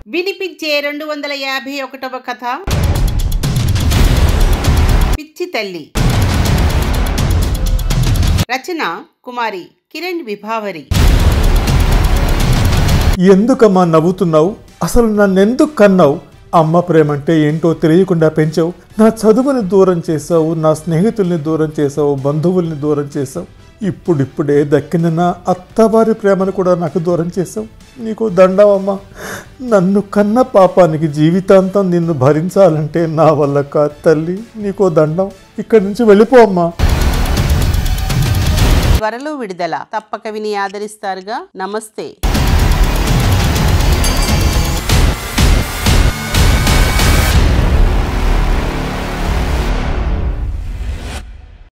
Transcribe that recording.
వినిపించే రెండు వందల యాభై ఒకటవ కథ పిచ్చి తల్లి రచన కుమారి కిరణ్ విభావరి ఎందుకమ్మా నవ్వుతున్నావు అసలు నన్నెందుకు కన్నావు అమ్మ ప్రేమంటే ఏంటో తెలియకుండా పెంచావు నా చదువుని దూరం చేసావు నా స్నేహితుల్ని దూరం చేసావు బంధువుల్ని దూరం చేసావు ఇప్పుడిప్పుడే దక్కిన నా అత్తవారి ప్రేమను కూడా నాకు దూరం చేసావు నీకు దండవమ్మా నన్ను కన్న పాపానికి జీవితాంతం నిన్ను భరించాలంటే నా వల్ల కాదు తల్లి నీకో దండం ఇక్కడి నుంచి వెళ్ళిపో అమ్మా త్వరలో విడుదల తప్పక విని ఆదరిస్తారుగా నమస్తే